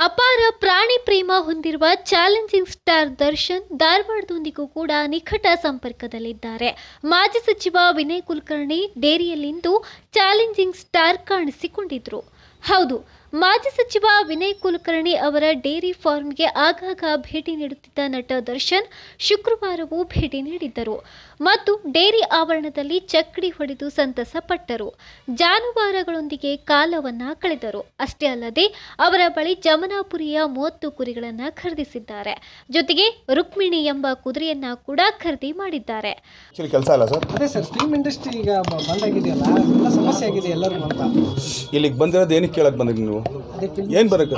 ಅಪಾರ ಪ್ರಾಣಿ ಪ್ರೇಮ ಹೊಂದಿರುವ ಚಾಲೆಂಜಿಂಗ್ ಸ್ಟಾರ್ ದರ್ಶನ್ ಧಾರವಾಡದೊಂದಿಗೂ ಕೂಡ ನಿಕಟ ಸಂಪರ್ಕದಲ್ಲಿದ್ದಾರೆ ಮಾಜಿ ಸಚಿವ ವಿನಯ್ ಕುಲಕರ್ಣಿ ಡೇರಿಯಲ್ಲಿಂದು ಚಾಲೆಂಜಿಂಗ್ ಸ್ಟಾರ್ ಕಾಣಿಸಿಕೊಂಡಿದ್ರು ಹೌದು ಮಾಜಿ ಸಚಿವ ವಿನಯ್ ಕುಲಕರ್ಣಿ ಅವರ ಡೇರಿ ಫಾರ್ಮ್ಗೆ ಆಗಾಗ ಭೇಟಿ ನೀಡುತ್ತಿದ್ದ ನಟ ದರ್ಶನ್ ಶುಕ್ರವಾರವೂ ಭೇಟಿ ನೀಡಿದ್ದರು ಮತ್ತು ಡೇರಿ ಆವರಣದಲ್ಲಿ ಚಕ್ಕಡಿ ಹೊಡೆದು ಸಂತಸ ಪಟ್ಟರು ಜಾನುವಾರುಗಳೊಂದಿಗೆ ಕಾಲವನ್ನ ಕಳೆದರು ಅಷ್ಟೇ ಅಲ್ಲದೆ ಅವರ ಬಳಿ ಜಮನಾಪುರಿಯ ಮೂವತ್ತು ಕುರಿಗಳನ್ನ ಖರೀದಿಸಿದ್ದಾರೆ ಜೊತೆಗೆ ರುಕ್ಮಿಣಿ ಎಂಬ ಕುದುರೆಯನ್ನ ಕೂಡ ಖರೀದಿ ಮಾಡಿದ್ದಾರೆ ಆ್ಯಕ್ಚುಲಿ ಕೆಲಸ ಇಲ್ಲ ಸರ್ ಅದೇ ಸರ್ ಫಿಲ್ಮ್ ಇಂಡಸ್ಟ್ರಿ ಈಗ ಬ- ಬಂದಾಗಿದೆಯಲ್ಲ ಎಲ್ಲ ಸಮಸ್ಯೆ ಆಗಿದೆ ಎಲ್ಲರಿಗೂ ಅಂತ ಇಲ್ಲಿಗೆ ಬಂದಿರೋದು ಏನಕ್ಕೆ ಕೇಳಕ್ಕೆ ಬಂದಿರಿ ನೀವು ಅದೇ ಫಿಲ್ಮ್ ಏನು ಬರೋಕ್ಕೆ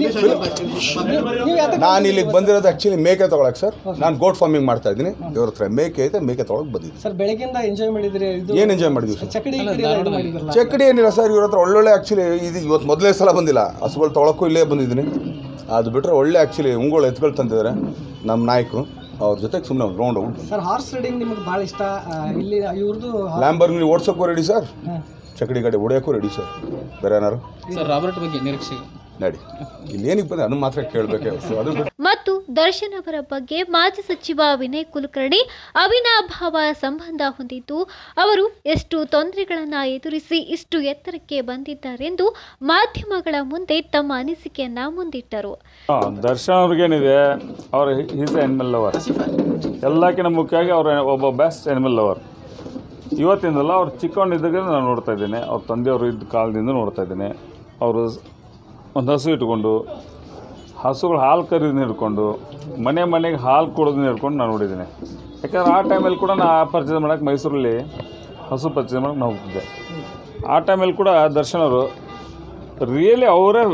ನೀವು ಯಾತ ನಾನು ಇಲ್ಲಿಗೆ ಬಂದಿರೋದು ಆ್ಯಕ್ಚುಲಿ ಮೇಕೆ ತೊಗೊಳಕ್ಕೆ ಸರ್ ನಾನು ಗೋಟ್ ಫಾರ್ಮಿಂಗ್ ಮಾಡ್ತಾ ಇದ್ದೀನಿ ಇವ್ರ ಹತ್ರ ಮೇಕೆ ಐತೆ ಮೇಕೆ ತೊಗೊಳಕ್ಕೆ ಬಂದಿದ್ದೀನಿ ಸರ್ ಬೆಳಗ್ಗೆಯಿಂದ ಎಂಜಾಯ್ ಮಾಡಿದ್ರಿ ಇದು ಏನು ಎಂಜಾಯ್ ಮಾಡಿದ್ವಿ ಸರ್ ಚಕಡಿ ಗಿಡಿ ಎಲ್ಲ ಇದು ಮಾಡಿದ್ರಲ್ಲ ಚಕ್ಕಡಿ ಏನಿಲ್ಲ ಸರ್ ಇವ್ರ ಹತ್ರ ಒಳ್ಳೊಳ್ಳೆ ಆ್ಯಕ್ಚುಲಿ ಇದು ಇವತ್ತು ಮೊದಲೇ ಸಲ ಬಂದಿಲ್ಲ ಹಸುಗಳು ತೊಗೊಳಕ್ಕೂ ಇಲ್ಲೇ ಬಂದಿದ್ದೀನಿ ಅದು ಬಿಟ್ಟರೆ ಒಳ್ಳೆ ಆ್ಯಕ್ಚುಲಿ ಉಂಗುಳು ಎತ್ಗಳು ತಂದಿದ್ದಾರೆ ನಮ್ಮ ನಾಯಕರು ಅವ್ರ ಜೊತೆಗೆ ಸುಮ್ಮನೆ ಒಂದು round out sir horse riding ನಿಮಗೆ ಭಾಳ ಇಷ್ಟ ಆ, ಇಲ್ಲಿ ಇವ್ರದ್ದು ಲ್ಯಾಂಬರ್ಗ್ನಿ ಓಡ್ಸೋಕ್ಕೂ ರೆಡಿ ಸರ್ ಚಕ್ಕಡಿ ಗಾಡಿ ಹೊಡೆಯೋಕ್ಕೂ ರೆಡಿ ಸರ್ ಬೇರೆ ಏನಾರು ಸರ್ ರಾಬರ್ಟ್ ಬಗ್ಗೆ ನಿರೀಕ್ಷೆ ನಡಿ ಇಲ್ಲಿ ಏನಕ್ಕೆ ಬಂದೆ ಅದನ್ನು ಮಾತ್ರ ಕೇಳಬೇಕೆ ಅದು ಬಿಟ್ಟು ಮತ್ತು ದರ್ಶನ್ ಅವರ ಬಗ್ಗೆ ಮಾಜಿ ಸಚಿವ ವಿನಯ್ ಕುಲಕರ್ಣಿ ಅವಿನಾಭಾವ ಸಂಬಂಧ ಹೊಂದಿದ್ದು ಅವರು ಎಷ್ಟು ತೊಂದರೆಗಳನ್ನು ಎದುರಿಸಿ ಇಷ್ಟು ಎತ್ತರಕ್ಕೆ ಬಂದಿದ್ದಾರೆಂದು ಮಾಧ್ಯಮಗಳ ಮುಂದೆ ತಮ್ಮ ಅನಿಸಿಕೆಯನ್ನ ಮುಂದಿಟ್ಟರು ಹಾ, ದರ್ಶನ್ ಅವ್ರಿಗೇನಿದೆ ಅವ್ರ ಈಸ್ ಎನಿಮಲ್ ಲವರ್ ಎಲ್ಲಕ್ಕಿಂತ ಮುಖ್ಯವಾಗಿ ಅವ್ರ ಒಬ್ಬ ಬೆಸ್ಟ್ ಎನಿಮಲ್ ಲವರ್ ಇವತ್ತಿಂದಲ್ಲ ಅವ್ರು ಚಿಕ್ಕವನಿದ್ದಾಗ ನಾನು ನೋಡ್ತಾ ಇದ್ದೇನೆ ಅವ್ರ ತಂದೆಯವರು ಇದ್ದ ಕಾಲದಿಂದ ನೋಡ್ತಾ ಇದ್ದೇನೆ ಅವರು ಒಂದು ಹಸು ಇಟ್ಕೊಂಡು ಹಸುಗಳು ಹಾಲು ಕರೀದನ್ನ ಹಿಡ್ಕೊಂಡು ಮನೆ ಮನೆಗೆ ಹಾಲು ಕೊಡೋದನ್ನ ಹಿಡ್ಕೊಂಡು ನಾನು ನೋಡಿದ್ದೀನಿ ಯಾಕಂದ್ರೆ ಆ ಟೈಮಲ್ಲಿ ಕೂಡ ನಾ ಪರ್ಚೇಸ್ ಮಾಡೋಕ್ಕೆ ಮೈಸೂರಲ್ಲಿ ಹಸು ಪರ್ಚೇಸ್ ಮಾಡೋಕ್ಕೆ ನಾವು ಹೋಗ್ತಿದ್ದೆ ಆ ಟೈಮಲ್ಲಿ ಕೂಡ ದರ್ಶನ್ ಅವರು ರಿಯಲಿ ಅವರೇ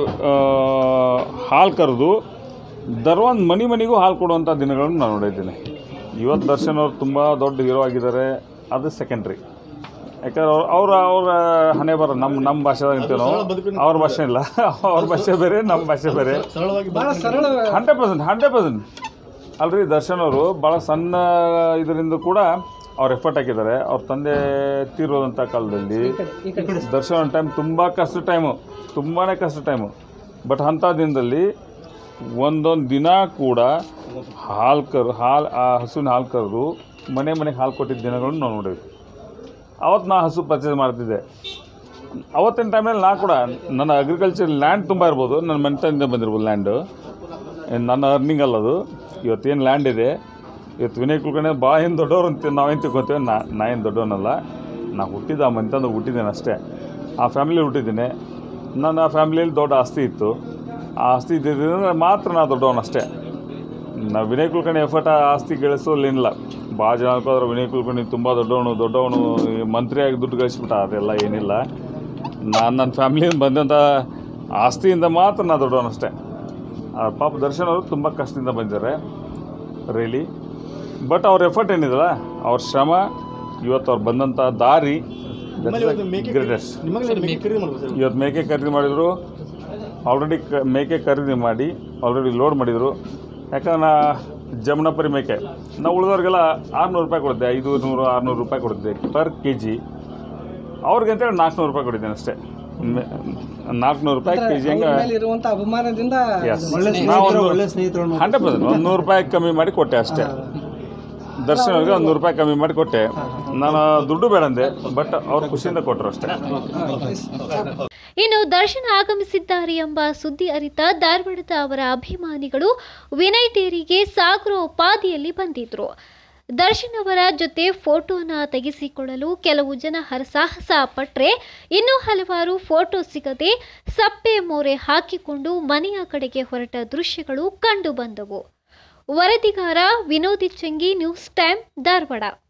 ಹಾಲು ಕರೆದು ದರ್ವಾನ್ ಮನೆ ಮನೆಗೂ ಹಾಲು ಕೊಡುವಂಥ ದಿನಗಳನ್ನು ನಾನು ನೋಡಿದ್ದೀನಿ ಇವತ್ತು ದರ್ಶನ್ ಅವರು ತುಂಬ ದೊಡ್ಡ ಹೀರೋ ಆಗಿದ್ದಾರೆ ಅದು ಸೆಕೆಂಡ್ರಿ ಯಾಕಂದ್ರೆ ಅವ್ರು ಅವ್ರ ಅವರ ಹಣೆ ಬರ ನಮ್ಮ ನಮ್ಮ ಭಾಷೆದಾಗ ಅಂತೀವಿ ನಾವು ಅವ್ರ ಭಾಷೆ ಇಲ್ಲ ಅವ್ರ ಭಾಷೆ ಬೇರೆ ನಮ್ಮ ಭಾಷೆ ಬೇರೆ ಭಾಳ ಸರಳ ಹಂಡ್ರೆಡ್ ಪರ್ಸೆಂಟ್ ಹಂಡ್ರೆಡ್ ಪರ್ಸೆಂಟ್ ಅಲ್ರಿ ದರ್ಶನ್ ಅವರು ಭಾಳ ಸಣ್ಣ ಇದರಿಂದ ಕೂಡ ಅವ್ರು ಎಫರ್ಟ್ ಹಾಕಿದ್ದಾರೆ ಅವ್ರ ತಂದೆ ತೀರೋದಂಥ ಕಾಲದಲ್ಲಿ ಈ ಕಡೆ ದರ್ಶನ್ ಒಂದು ಟೈಮ್ ತುಂಬ ಕಷ್ಟ ಟೈಮು ತುಂಬಾ ಕಷ್ಟ ಟೈಮು ಬಟ್ ಅಂಥ ದಿನದಲ್ಲಿ ಒಂದೊಂದು ದಿನ ಕೂಡ ಹಾಲು ಕರು ಹಾಲು ಆ ಹಸುವಿನ ಹಾಲು ಕರೆದು ಮನೆ ಮನೆಗೆ ಹಾಲು ಕೊಟ್ಟಿದ್ದ ದಿನಗಳನ್ನು ನಾವು ನೋಡಿದ್ವಿ ಅವತ್ತು ನಾ ಹಸು ಪರ್ಚೇಸ್ ಮಾಡ್ತಿದ್ದೆ ಅವತ್ತಿನ ಟೈಮಲ್ಲಿ ನಾ ಕೂಡ ನನ್ನ ಅಗ್ರಿಕಲ್ಚರ್ ಲ್ಯಾಂಡ್ ತುಂಬ ಇರ್ಬೋದು ನನ್ನ ಮನೆತನದಿಂದ ಬಂದಿರ್ಬೋದು ಲ್ಯಾಂಡು ಏನ್ ನನ್ನ ಅರ್ನಿಂಗ್ ಅಲ್ಲದು ಇವತ್ತೇನು ಲ್ಯಾಂಡ್ ಇದೆ ಇವತ್ತು ವಿನಯ್ ಕುಲಕರ್ಣಿ ಭಾಳ ಏನು ದೊಡ್ಡವ್ರು ಅಂತ ನಾವೇನು ತಿಳ್ಕೊತೀವಿ ನಾ ನಾ ಏನು ದೊಡ್ಡವನಲ್ಲ ನಾ ಹುಟ್ಟಿದ ಆ ಮನೆತನದ ಹುಟ್ಟಿದ್ದೇನೆ ಅಷ್ಟೇ ಆ ಫ್ಯಾಮಿಲಿ ಹುಟ್ಟಿದ್ದೀನಿ ನನ್ನ ಫ್ಯಾಮಿಲಿಯಲ್ಲಿ ದೊಡ್ಡ ಆಸ್ತಿ ಇತ್ತು ಆ ಆಸ್ತಿ ಇದ್ದಿದ್ದರಿಂದ ಮಾತ್ರ ನಾ ದೊಡ್ಡವನು ಅಷ್ಟೇ ನಾವು ವಿನಯ್ ಕುಲಕರ್ಣಿ ಎಫರ್ಟ್ ಆಸ್ತಿ ಗಳಿಸೋಲ್ಲೇನಿಲ್ಲ ಭಾಳ ಜನ ಅನ್ಕೋದ್ರೆ ವಿನಯ್ ಕುಲಕರ್ಣಿ ತುಂಬ ದೊಡ್ಡವನು ದೊಡ್ಡವನು ಈ ಮಂತ್ರಿಯಾಗಿ ದುಡ್ಡು ಗಳಿಸ್ಬಿಟ್ಟ ಅದೆಲ್ಲ ಏನಿಲ್ಲ ನಾನು ನನ್ನ ಫ್ಯಾಮಿಲಿಯಿಂದ ಬಂದಂಥ ಆಸ್ತಿಯಿಂದ ಮಾತ್ರ ನಾ ದೊಡ್ಡವನು ಅಷ್ಟೇ ಆ ಪಾಪ ದರ್ಶನ್ ಅವರು ತುಂಬ ಕಷ್ಟದಿಂದ ಬಂದಿದ್ದಾರೆ ರಿಯಲಿ ಬಟ್ ಅವ್ರ ಎಫರ್ಟ್ ಏನಿದಲ್ಲ ಅವ್ರ ಶ್ರಮ ಇವತ್ತು ಅವ್ರು ಬಂದಂಥ ದಾರಿ ಗ್ರೇಟೆಸ್ಟ್ ಇವತ್ತು ಮೇಕೆ ಖರೀದಿ ಮಾಡಿದರು ಆಲ್ರೆಡಿ ಕ ಮೇಕೆ ಖರೀದಿ ಮಾಡಿ ಆಲ್ರೆಡಿ ಲೋಡ್ ಮಾಡಿದರು ಯಾಕಂದ್ರೆ ನಾ ಜಮುನಾಪುರಿ ಮೇಕೆ ನಾವು ಉಳಿದವ್ರಿಗೆಲ್ಲ ಆರುನೂರು ರೂಪಾಯಿ ಕೊಡಿದ್ದೆ ಐದು ನೂರು ಆರುನೂರು ರೂಪಾಯಿ ಕೊಡಿದ್ದೆ ಪರ್ ಕೆ ಜಿ ಅವ್ರಿಗೆ ಅಂತೇಳಿ ನಾಲ್ಕುನೂರು ರೂಪಾಯಿ ಕೊಟ್ಟಿದ್ದೇನೆ ಅಷ್ಟೇ ನಾಲ್ಕುನೂರು ರೂಪಾಯಿ ಕೆ ಜಿ ಹಂಗೆ ಮೇಲೆ ಇರುವಂತ ಅಭಿಮಾನದಿಂದ ಎಸ್ ನಾವೊಂದು ಹಂಡ್ರೆಡ್ ಪರ್ಸೆಂಟ್ ಒಂದು ನೂರು ರೂಪಾಯಿ ಕಮ್ಮಿ ಮಾಡಿ ಕೊಟ್ಟೆ ಅಷ್ಟೇ ದರ್ಶನ್ ಅವ್ರಿಗೆ ಒಂದು ನೂರು ರೂಪಾಯಿ ಕಮ್ಮಿ ಮಾಡಿ ಕೊಟ್ಟೆ ನಾನು ದುಡ್ಡು ಬೇಡ ಅಂದೆ ಬಟ್ ಅವ್ರು ಖುಷಿಯಿಂದ ಕೊಟ್ಟರು ಅಷ್ಟೇ ಇನ್ನು ದರ್ಶನ್ ಆಗಮಿಸಿದ್ದಾರೆ ಎಂಬ ಸುದ್ದಿ ಅರಿತ ಧಾರವಾಡದ ಅವರ ಅಭಿಮಾನಿಗಳು ವಿನಯ್ ಡೇರಿಗೆ ಸಾಗರೋಪಾದಿಯಲ್ಲಿ ಬಂದಿದ್ರು ದರ್ಶನ್ ಅವರ ಜೊತೆ ಫೋಟೋನ ತೆಗೆಸಿಕೊಳ್ಳಲು ಕೆಲವು ಜನ ಹರಸಾಹಸ ಪಟ್ರೆ ಇನ್ನು ಹಲವಾರು ಫೋಟೋ ಸಿಗದೆ ಸಪ್ಪೆ ಮೋರೆ ಹಾಕಿಕೊಂಡು ಮನೆಯ ಕಡೆಗೆ ಹೊರಟ ದೃಶ್ಯಗಳು ಕಂಡು ಬಂದವು ವರದಿಗಾರ ವಿನೋದಿ ಚಂಗಿ ನ್ಯೂಸ್ ಟೈಮ್ ಧಾರವಾಡ